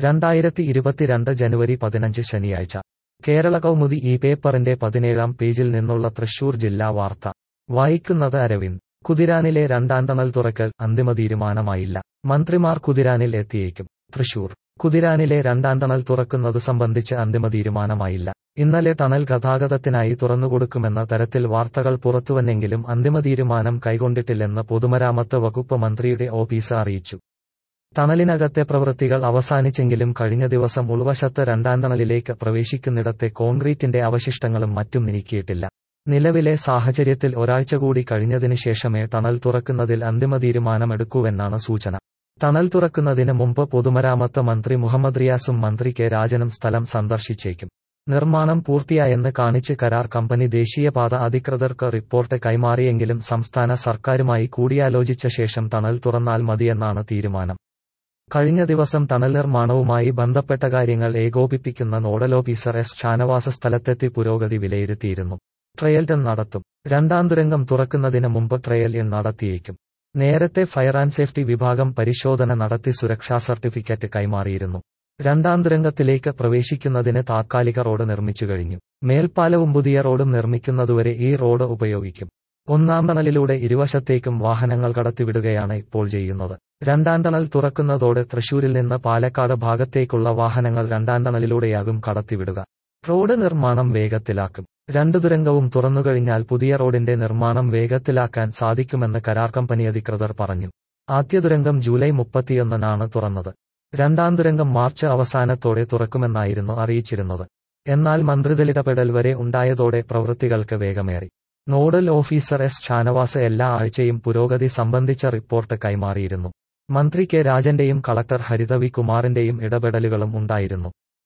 രണ്ടായിരത്തി ഇരുപത്തിരണ്ട് ജനുവരി പതിനഞ്ച് ശനിയാഴ്ച കേരള കൗമുദി ഈ പേപ്പറിന്റെ പതിനേഴാം പേജിൽ നിന്നുള്ള തൃശൂർ ജില്ലാ വാർത്ത വായിക്കുന്നത് അരവിന്ദ് കുതിരാനിലെ രണ്ടാം ടണൽ തുറക്കൽ അന്തിമ തീരുമാനമായില്ല മന്ത്രിമാർ കുതിരാനിൽ എത്തിയേക്കും തൃശൂർ കുതിരാനിലെ രണ്ടാം ടണൽ തുറക്കുന്നത് സംബന്ധിച്ച് അന്തിമ തീരുമാനമായില്ല ഇന്നലെ ടണൽ ഗതാഗതത്തിനായി തുറന്നുകൊടുക്കുമെന്ന തരത്തിൽ വാർത്തകൾ പുറത്തുവന്നെങ്കിലും അന്തിമ തീരുമാനം കൈക്കൊണ്ടിട്ടില്ലെന്ന് പൊതുമരാമത്ത് വകുപ്പ് മന്ത്രിയുടെ ഓഫീസ് അറിയിച്ചു ടണലിനകത്തെ പ്രവൃത്തികൾ അവസാനിച്ചെങ്കിലും കഴിഞ്ഞ ദിവസം ഉൾവശത്ത് രണ്ടാം ടണലിലേക്ക് പ്രവേശിക്കുന്നിടത്തെ കോൺക്രീറ്റിന്റെ അവശിഷ്ടങ്ങളും മറ്റും നീക്കിയിട്ടില്ല നിലവിലെ സാഹചര്യത്തിൽ ഒരാഴ്ച കൂടി കഴിഞ്ഞതിന് ശേഷമേ ടണൽ തുറക്കുന്നതിൽ അന്തിമ തീരുമാനമെടുക്കൂവെന്നാണ് സൂചന ടണൽ തുറക്കുന്നതിന് മുമ്പ് പൊതുമരാമത്ത് മന്ത്രി മുഹമ്മദ് റിയാസും മന്ത്രി കെ രാജനും സ്ഥലം സന്ദർശിച്ചേക്കും നിർമ്മാണം പൂർത്തിയായെന്ന് കാണിച്ച് കരാർ കമ്പനി ദേശീയപാത അധികൃതർക്ക് റിപ്പോർട്ട് കൈമാറിയെങ്കിലും സംസ്ഥാന സർക്കാരുമായി കൂടിയാലോചിച്ച ശേഷം ടണൽ തുറന്നാൽ മതിയെന്നാണ് തീരുമാനം കഴിഞ്ഞ ദിവസം ടണൽ നിർമ്മാണവുമായി ബന്ധപ്പെട്ട കാര്യങ്ങൾ ഏകോപിപ്പിക്കുന്ന നോഡൽ ഓഫീസർ എസ് ഷാനവാസ സ്ഥലത്തെത്തി പുരോഗതി വിലയിരുത്തിയിരുന്നു ട്രയൽ റൺ നടത്തും രണ്ടാം തുരങ്കം തുറക്കുന്നതിന് മുമ്പ് ട്രയൽ റൺ നടത്തിയേക്കും നേരത്തെ ഫയർ ആൻഡ് സേഫ്റ്റി വിഭാഗം പരിശോധന നടത്തി സുരക്ഷാ സർട്ടിഫിക്കറ്റ് കൈമാറിയിരുന്നു രണ്ടാം തുരങ്കത്തിലേക്ക് പ്രവേശിക്കുന്നതിന് താത്കാലിക റോഡ് നിർമ്മിച്ചു കഴിഞ്ഞു മേൽപ്പാലവും പുതിയ റോഡും നിർമ്മിക്കുന്നതുവരെ ഈ റോഡ് ഉപയോഗിക്കും ഒന്നാം ടണലിലൂടെ ഇരുവശത്തേക്കും വാഹനങ്ങൾ കടത്തിവിടുകയാണ് ഇപ്പോൾ ചെയ്യുന്നത് രണ്ടാം ടണൽ തുറക്കുന്നതോടെ തൃശൂരിൽ നിന്ന് പാലക്കാട് ഭാഗത്തേക്കുള്ള വാഹനങ്ങൾ രണ്ടാം ടണലിലൂടെയാകും കടത്തിവിടുക റോഡ് നിർമ്മാണം വേഗത്തിലാക്കും രണ്ടു തുരങ്കവും തുറന്നുകഴിഞ്ഞാൽ പുതിയ റോഡിന്റെ നിർമ്മാണം വേഗത്തിലാക്കാൻ സാധിക്കുമെന്ന് കരാർ കമ്പനി അധികൃതർ പറഞ്ഞു ആദ്യ തുരങ്കം ജൂലൈ മുപ്പത്തിയൊന്നിനാണ് തുറന്നത് രണ്ടാം തുരങ്കം മാർച്ച് അവസാനത്തോടെ തുറക്കുമെന്നായിരുന്നു അറിയിച്ചിരുന്നത് എന്നാൽ മന്ത്രിതലിടപെടൽ വരെ ഉണ്ടായതോടെ പ്രവൃത്തികൾക്ക് വേഗമേറി നോഡൽ ഓഫീസർ എസ് ഷാനവാസ് എല്ലാ ആഴ്ചയും പുരോഗതി സംബന്ധിച്ച റിപ്പോർട്ട് കൈമാറിയിരുന്നു മന്ത്രി കെ രാജന്റെയും കളക്ടർ ഹരിതവി കുമാറിന്റെയും ഇടപെടലുകളും ഉണ്ടായിരുന്നു